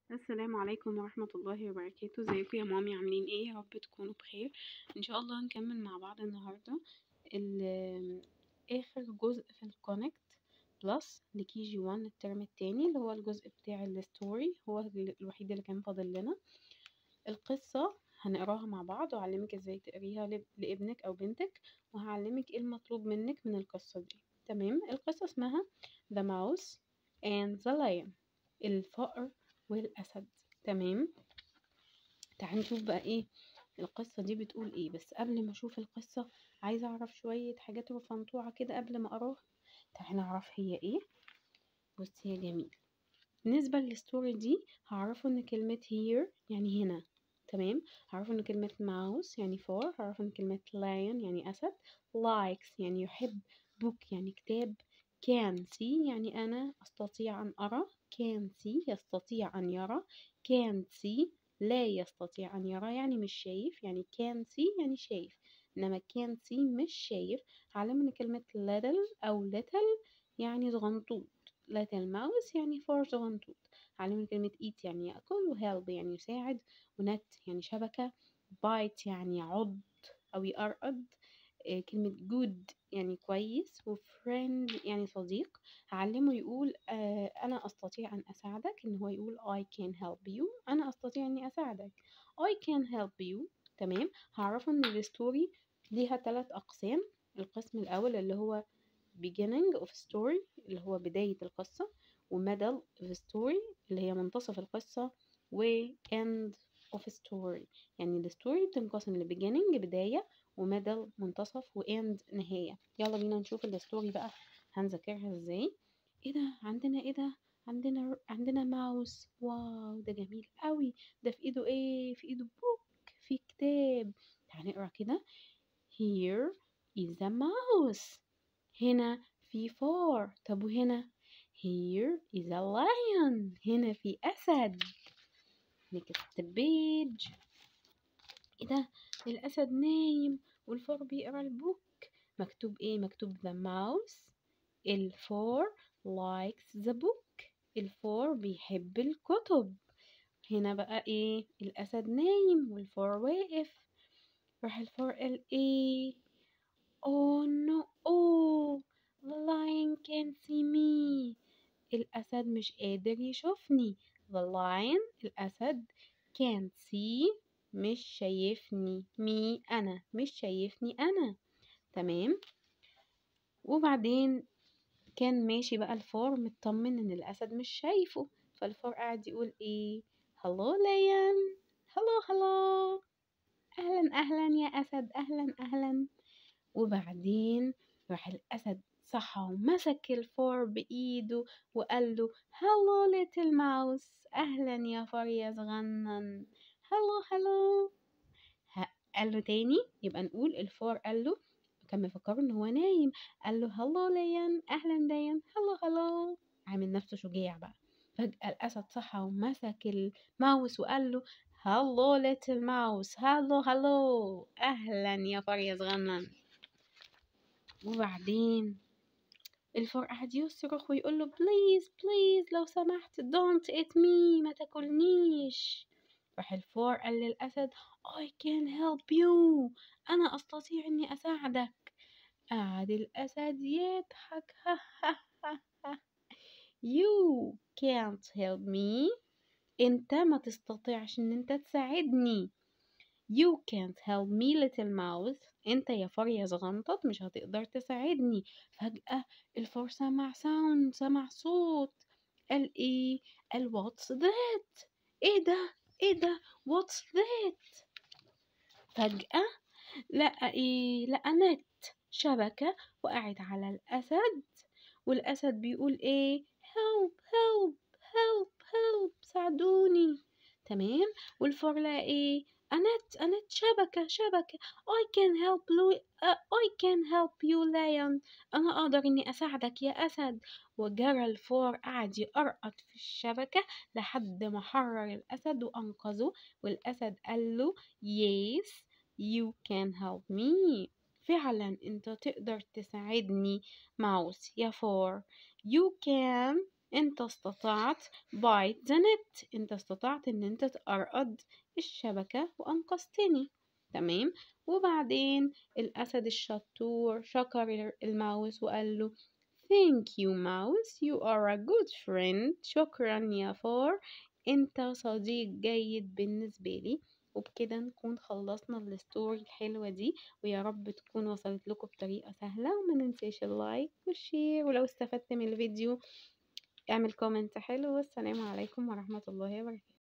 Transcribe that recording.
السلام عليكم ورحمة الله وبركاته ازيكم يا مامي عاملين ايه يا رب تكونوا بخير ان شاء الله هنكمل مع بعض النهاردة ال- اخر جزء في الكونكت بلس لكي جي وان الترم التاني اللي هو الجزء بتاع الستوري هو ال- الوحيد اللي كان فاضل لنا القصة هنقراها مع بعض وأعلمك ازاي تقريها لب- لابنك او بنتك وهعلمك ايه المطلوب منك من القصة دي تمام القصة اسمها The Mouse and the Lion الفأر والأسد تمام تعال نشوف بقى ايه القصة دي بتقول ايه بس قبل ما اشوف القصة عايزة اعرف شوية حاجات رفنطوعة كده قبل ما اقراها تعال نعرف هي ايه بص هي جميل بالنسبة للستوري دي هعرفه ان كلمة here يعني هنا تمام هعرفه ان كلمة mouse يعني فار هعرفه ان كلمة lion يعني أسد likes يعني يحب book يعني كتاب can see يعني أنا أستطيع أن أرى can see يستطيع أن يرى can see لا يستطيع أن يرى يعني مش شايف يعني can see يعني شايف إنما can see مش شايف علمنا كلمة little أو little يعني صغنطوط little mouse يعني فار صغنطوط علمنا كلمة eat يعني يأكل و help يعني يساعد و net يعني شبكة bite يعني يعض أو يقرقض آه، كلمة good يعني كويس و friend يعني صديق هعلمه يقول آه أنا أستطيع أن أساعدك إن هو يقول I can help you أنا أستطيع إني أساعدك I can help you تمام هعرفه إن الستوري ليها ثلاث أقسام القسم الأول اللي هو beginning of story اللي هو بداية القصة و middle of story اللي هي منتصف القصة و end of story يعني الستوري بتنقسم ل beginning بداية وميدل منتصف واند نهاية يلا بينا نشوف الستوري بقى هنذاكرها ازاي ايه ده عندنا ايه ده عندنا عندنا ماوس واو ده جميل قوي ده في ايده ايه في ايده بوك في كتاب تعال نقرا كده here is a mouse هنا في فار طب وهنا here is a lion هنا في اسد next page ايه ده الاسد نايم والفار بيقرا البوك مكتوب ايه مكتوب the mouse الفار likes the book الفار بيحب الكتب هنا بقى ايه الاسد نايم والفار واقف راح الفار قال ايه oh no oh the lion can't see me الاسد مش قادر يشوفني the lion الاسد can't see مش شايفني مي انا مش شايفني انا تمام وبعدين كان ماشي بقى الفار مطمن ان الاسد مش شايفه فالفار قاعد يقول ايه هلو ليان هلو هلو اهلا اهلا يا اسد اهلا اهلا وبعدين راح الاسد صحى ومسك الفار بايده وقال له هلو ليتل ماوس اهلا يا فار يا صغنن هلو هلو قال له تاني يبقى نقول الفار قال له كان مفكره ان هو نايم قال له هلو ليان اهلا ليان هلو هلو عامل نفسه شجاع بقى فجأة الأسد صحى ومسك الماوس وقال له هلو ليتل ماوس هلو هلو أهلا يا فار يا صغنن وبعدين الفار قعد يصرخ ويقول له بليز بليز لو سمحت don't eat me ما تاكلنيش راح الفار قال للأسد I can help you أنا أستطيع إني أساعدك قعد الأسد يضحك ها ها ها ها You can't help me أنت ما تستطيعش إن أنت تساعدني You can't help me little mouse أنت يا فار يا صغنطط مش هتقدر تساعدني فجأة الفار سمع ساوند سمع صوت قال إيه قال what's that إيه ده إيه ده what's that فجأة لقى إيه لقى نت شبكة وقعت على الأسد والأسد بيقول إيه help help help help ساعدوني تمام والفار لقى إيه أنت أنت شبكة شبكة I can help you uh, I can help you lion أنا أقدر إني أساعدك يا أسد وجرى الفار قعد يقرقط في الشبكة لحد ما حرر الأسد وأنقذه والأسد قال له yes you can help me فعلا انت تقدر تساعدني ماوس يا فار you can انت استطعت بايت ذا نت انت استطعت ان انت تقرقد الشبكة وانقذتني تمام وبعدين الاسد الشطور شكر الماوس وقال له Thank you mouse you are a good friend شكرا يا فار انت صديق جيد بالنسبة لي وبكده نكون خلصنا الستوري الحلوة دي ويا رب تكون وصلت لكم بطريقة سهلة وما ننساش اللايك والشير ولو استفدت من الفيديو اعمل كومنت حلو والسلام عليكم ورحمة الله وبركاته